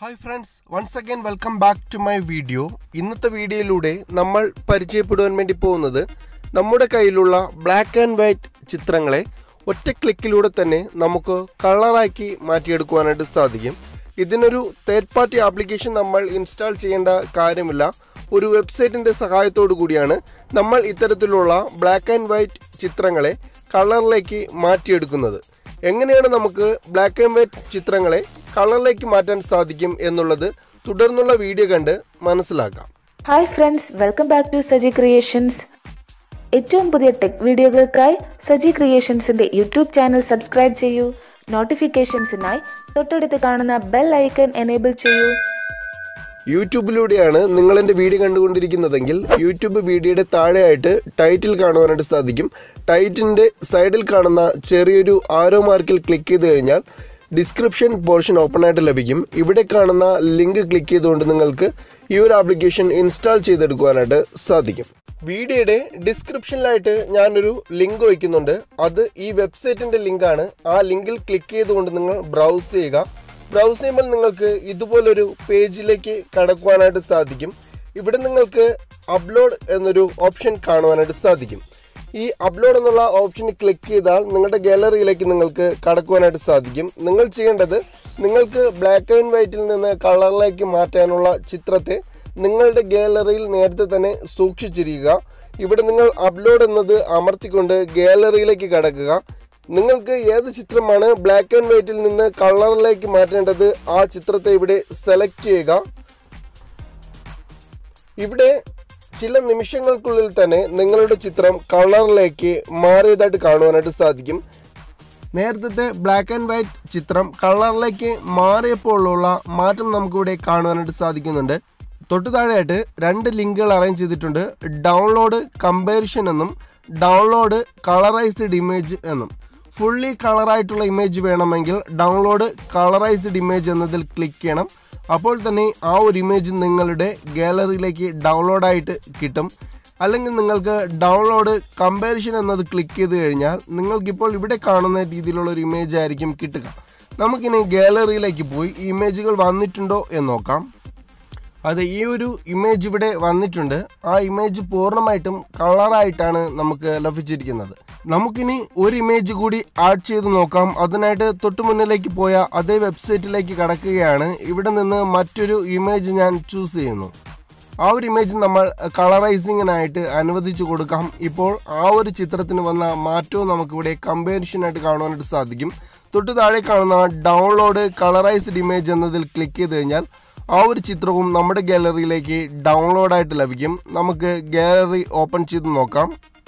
hi friends once again welcome back to my video ഇന്നത്തെ വീഡിയോയിലൂടെ നമ്മൾ പരിചയപ്പെടുവാൻ വേണ്ടി പോകുന്നത് നമ്മുടെ കയ്യിലുള്ള ബ്ലാക്ക് ആൻഡ് വൈറ്റ് ചിത്രങ്ങളെ ഒറ്റ ക്ലിക്കിലൂടെ തന്നെ നമുക്ക് കളറാക്കി മാറ്റിയെടുക്കുവാനായിട്ട് സാധിക്കും ഇതിനൊരു തേർഡ് പാർട്ടി ആപ്ലിക്കേഷൻ നമ്മൾ ഇൻസ്റ്റാൾ ചെയ്യേണ്ട കാര്യമില്ല ഒരു വെബ്സൈറ്റിൻ്റെ സഹായത്തോടു കൂടിയാണ് നമ്മൾ ഇത്തരത്തിലുള്ള ബ്ലാക്ക് ആൻഡ് വൈറ്റ് ചിത്രങ്ങളെ കളറിലേക്ക് മാറ്റിയെടുക്കുന്നത് എങ്ങനെയാണ് നമുക്ക് ബ്ലാക്ക് ആൻഡ് വൈറ്റ് ചിത്രങ്ങളെ കളറിലേക്ക് മാറ്റാൻ സാധിക്കും എന്നുള്ളത് തുടർന്നുള്ള വീഡിയോ കണ്ട് മനസ്സിലാക്കാം hi friends welcome back to Saji creations ഏറ്റവും പുതിയ ടെക് വീഡിയോകൾക്കായി സജി ക്രിയേഷൻസിന്റെ യൂട്യൂബ് ചാനൽ സബ്സ്ക്രൈബ് ചെയ്യൂ നോട്ടിഫിക്കേഷൻസിനായി തൊട്ടടുത്ത് കാണുന്ന ബെൽ ഐക്കൺ എനേബിൾ ചെയ്യൂ യൂട്യൂബിലൂടെയാണ് നിങ്ങൾ എൻ്റെ വീഡിയോ കണ്ടുകൊണ്ടിരിക്കുന്നതെങ്കിൽ യൂട്യൂബ് വീഡിയോയുടെ താഴെയായിട്ട് ടൈറ്റിൽ കാണുവാനായിട്ട് സാധിക്കും ടൈറ്റിൻ്റെ സൈഡിൽ കാണുന്ന ചെറിയൊരു ആരോ മാർക്കിൽ ക്ലിക്ക് ചെയ്ത് കഴിഞ്ഞാൽ ഡിസ്ക്രിപ്ഷൻ പോർഷൻ ഓപ്പൺ ആയിട്ട് ലഭിക്കും ഇവിടെ കാണുന്ന ലിങ്ക് ക്ലിക്ക് ചെയ്തുകൊണ്ട് നിങ്ങൾക്ക് ഈ ഒരു ആപ്ലിക്കേഷൻ ഇൻസ്റ്റാൾ ചെയ്തെടുക്കുവാനായിട്ട് സാധിക്കും വീഡിയോയുടെ ഡിസ്ക്രിപ്ഷനിലായിട്ട് ഞാനൊരു ലിങ്ക് വയ്ക്കുന്നുണ്ട് അത് ഈ വെബ്സൈറ്റിൻ്റെ ലിങ്കാണ് ആ ലിങ്കിൽ ക്ലിക്ക് ചെയ്തുകൊണ്ട് നിങ്ങൾ ബ്രൗസ് ചെയ്യുക ബ്രൗസ് ചെയ്യുമ്പോൾ നിങ്ങൾക്ക് ഇതുപോലൊരു പേജിലേക്ക് കടക്കുവാനായിട്ട് സാധിക്കും ഇവിടെ നിങ്ങൾക്ക് അപ്ലോഡ് എന്നൊരു ഓപ്ഷൻ കാണുവാനായിട്ട് സാധിക്കും ഈ അപ്ലോഡ് എന്നുള്ള ഓപ്ഷൻ ക്ലിക്ക് ചെയ്താൽ നിങ്ങളുടെ ഗാലറിയിലേക്ക് നിങ്ങൾക്ക് കടക്കുവാനായിട്ട് സാധിക്കും നിങ്ങൾ ചെയ്യേണ്ടത് നിങ്ങൾക്ക് ബ്ലാക്ക് ആൻഡ് വൈറ്റിൽ നിന്ന് കളറിലേക്ക് മാറ്റാനുള്ള ചിത്രത്തെ നിങ്ങളുടെ ഗാലറിയിൽ നേരത്തെ തന്നെ സൂക്ഷിച്ചിരിക്കുക ഇവിടെ നിങ്ങൾ അപ്ലോഡ് എന്നത് അമർത്തിക്കൊണ്ട് ഗാലറിയിലേക്ക് കടക്കുക നിങ്ങൾക്ക് ഏത് ചിത്രമാണ് ബ്ലാക്ക് ആൻഡ് വൈറ്റിൽ നിന്ന് കളറിലേക്ക് മാറ്റേണ്ടത് ആ ചിത്രത്തെ ഇവിടെ സെലക്ട് ചെയ്യുക ഇവിടെ ചില നിമിഷങ്ങൾക്കുള്ളിൽ തന്നെ നിങ്ങളുടെ ചിത്രം കളറിലേക്ക് മാറിയതായിട്ട് കാണുവാനായിട്ട് സാധിക്കും നേരത്തെ ബ്ലാക്ക് ആൻഡ് വൈറ്റ് ചിത്രം കളറിലേക്ക് മാറിയപ്പോഴുള്ള മാറ്റം നമുക്കിവിടെ കാണുവാനായിട്ട് സാധിക്കുന്നുണ്ട് തൊട്ടു താഴെയായിട്ട് രണ്ട് ലിങ്കുകൾ അറേഞ്ച് ചെയ്തിട്ടുണ്ട് ഡൗൺലോഡ് കമ്പാരിഷൻ എന്നും ഡൗൺലോഡ് കളറൈസ്ഡ് ഇമേജ് എന്നും ഫുള്ളി കളറായിട്ടുള്ള ഇമേജ് വേണമെങ്കിൽ ഡൗൺലോഡ് കളറൈസ്ഡ് ഇമേജ് എന്നതിൽ ക്ലിക്ക് ചെയ്യണം അപ്പോൾ തന്നെ ആ ഒരു ഇമേജ് നിങ്ങളുടെ ഗാലറിയിലേക്ക് ഡൗൺലോഡായിട്ട് കിട്ടും അല്ലെങ്കിൽ നിങ്ങൾക്ക് ഡൗൺലോഡ് കമ്പാരിഷൻ എന്നത് ക്ലിക്ക് ചെയ്ത് കഴിഞ്ഞാൽ നിങ്ങൾക്കിപ്പോൾ ഇവിടെ കാണുന്ന രീതിയിലുള്ള ഒരു ഇമേജ് ആയിരിക്കും കിട്ടുക നമുക്കിനി ഗാലറിയിലേക്ക് പോയി ഈ ഇമേജുകൾ വന്നിട്ടുണ്ടോ എന്ന് നോക്കാം അത് ഈ ഒരു ഇമേജ് ഇവിടെ വന്നിട്ടുണ്ട് ആ ഇമേജ് പൂർണ്ണമായിട്ടും കളറായിട്ടാണ് നമുക്ക് ലഭിച്ചിരിക്കുന്നത് നമുക്കിനി ഒരു ഇമേജ് കൂടി ആഡ് ചെയ്ത് നോക്കാം അതിനായിട്ട് തൊട്ടു മുന്നിലേക്ക് പോയ അതേ വെബ്സൈറ്റിലേക്ക് കടക്കുകയാണ് ഇവിടെ നിന്ന് മറ്റൊരു ഇമേജ് ഞാൻ ചൂസ് ചെയ്യുന്നു ആ ഒരു ഇമേജ് നമ്മൾ കളറൈസിങ്ങിനായിട്ട് അനുവദിച്ചു കൊടുക്കാം ഇപ്പോൾ ആ ഒരു ചിത്രത്തിന് വന്ന മാറ്റവും നമുക്കിവിടെ കമ്പാരിഷനായിട്ട് കാണുവാനായിട്ട് സാധിക്കും തൊട്ട് താഴെ കാണുന്ന ഡൗൺലോഡ് കളറൈസ്ഡ് ഇമേജ് എന്നതിൽ ക്ലിക്ക് ചെയ്ത് കഴിഞ്ഞാൽ ആ ഒരു ചിത്രവും നമ്മുടെ ഗാലറിയിലേക്ക് ഡൗൺലോഡായിട്ട് ലഭിക്കും നമുക്ക് ഗാലറി ഓപ്പൺ ചെയ്ത് നോക്കാം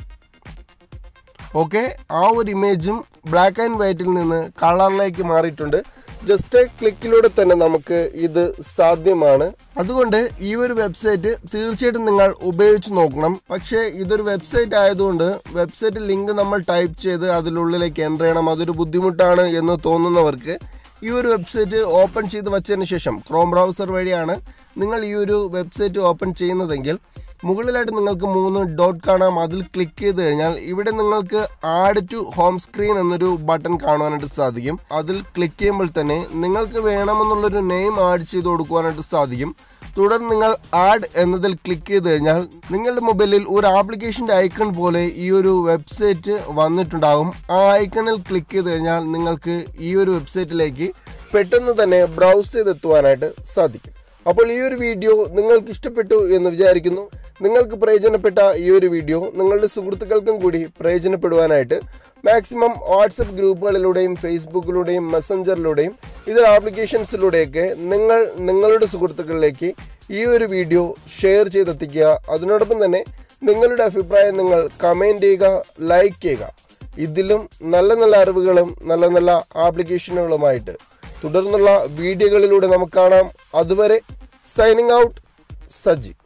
ഓക്കെ ആ ഒരു ഇമേജും ബ്ലാക്ക് ആൻഡ് വൈറ്റിൽ നിന്ന് കളറിലേക്ക് മാറിയിട്ടുണ്ട് ജസ്റ്റ് ക്ലിക്കിലൂടെ തന്നെ നമുക്ക് ഇത് സാധ്യമാണ് അതുകൊണ്ട് ഈ ഒരു വെബ്സൈറ്റ് തീർച്ചയായിട്ടും നിങ്ങൾ ഉപയോഗിച്ച് നോക്കണം പക്ഷേ ഇതൊരു വെബ്സൈറ്റ് ആയതുകൊണ്ട് വെബ്സൈറ്റ് ലിങ്ക് നമ്മൾ ടൈപ്പ് ചെയ്ത് അതിനുള്ളിലേക്ക് എൻ്റർ ചെയ്യണം അതൊരു ബുദ്ധിമുട്ടാണ് എന്ന് തോന്നുന്നവർക്ക് ഈ ഒരു വെബ്സൈറ്റ് ഓപ്പൺ ചെയ്ത് വച്ചതിന് ശേഷം ക്രോം ബ്രൗസർ വഴിയാണ് നിങ്ങൾ ഈ ഒരു വെബ്സൈറ്റ് ഓപ്പൺ ചെയ്യുന്നതെങ്കിൽ മുകളിലായിട്ട് നിങ്ങൾക്ക് മൂന്ന് ഡോട്ട് കാണാം അതിൽ ക്ലിക്ക് ചെയ്ത് കഴിഞ്ഞാൽ ഇവിടെ നിങ്ങൾക്ക് ആഡ് ടു ഹോം സ്ക്രീൻ എന്നൊരു ബട്ടൺ കാണുവാനായിട്ട് സാധിക്കും അതിൽ ക്ലിക്ക് ചെയ്യുമ്പോൾ തന്നെ നിങ്ങൾക്ക് വേണമെന്നുള്ളൊരു നെയിം ആഡ് ചെയ്ത് കൊടുക്കുവാനായിട്ട് സാധിക്കും തുടർന്ന് നിങ്ങൾ ആഡ് എന്നതിൽ ക്ലിക്ക് ചെയ്ത് കഴിഞ്ഞാൽ നിങ്ങളുടെ മൊബൈലിൽ ഒരു ആപ്ലിക്കേഷൻ്റെ ഐക്കൺ പോലെ ഈ ഒരു വെബ്സൈറ്റ് വന്നിട്ടുണ്ടാകും ആ ഐക്കണിൽ ക്ലിക്ക് ചെയ്ത് കഴിഞ്ഞാൽ നിങ്ങൾക്ക് ഈ ഒരു വെബ്സൈറ്റിലേക്ക് പെട്ടെന്ന് തന്നെ ബ്രൗസ് ചെയ്തെത്തുവാനായിട്ട് സാധിക്കും അപ്പോൾ ഈ ഒരു വീഡിയോ നിങ്ങൾക്ക് ഇഷ്ടപ്പെട്ടു എന്ന് വിചാരിക്കുന്നു നിങ്ങൾക്ക് പ്രയോജനപ്പെട്ട ഈ ഒരു വീഡിയോ നിങ്ങളുടെ സുഹൃത്തുക്കൾക്കും കൂടി പ്രയോജനപ്പെടുവാനായിട്ട് മാക്സിമം വാട്സപ്പ് ഗ്രൂപ്പുകളിലൂടെയും ഫേസ്ബുക്കിലൂടെയും മെസ്സഞ്ചറിലൂടെയും ഇതര ആപ്ലിക്കേഷൻസിലൂടെയൊക്കെ നിങ്ങൾ നിങ്ങളുടെ സുഹൃത്തുക്കളിലേക്ക് ഈ ഒരു വീഡിയോ ഷെയർ ചെയ്തെത്തിക്കുക അതിനോടൊപ്പം തന്നെ നിങ്ങളുടെ അഭിപ്രായം നിങ്ങൾ കമൻറ്റ് ചെയ്യുക ലൈക്ക് ചെയ്യുക ഇതിലും നല്ല നല്ല അറിവുകളും നല്ല നല്ല ആപ്ലിക്കേഷനുകളുമായിട്ട് തുടർന്നുള്ള വീഡിയോകളിലൂടെ നമുക്ക് കാണാം അതുവരെ സൈനിങ് ഔട്ട് സജി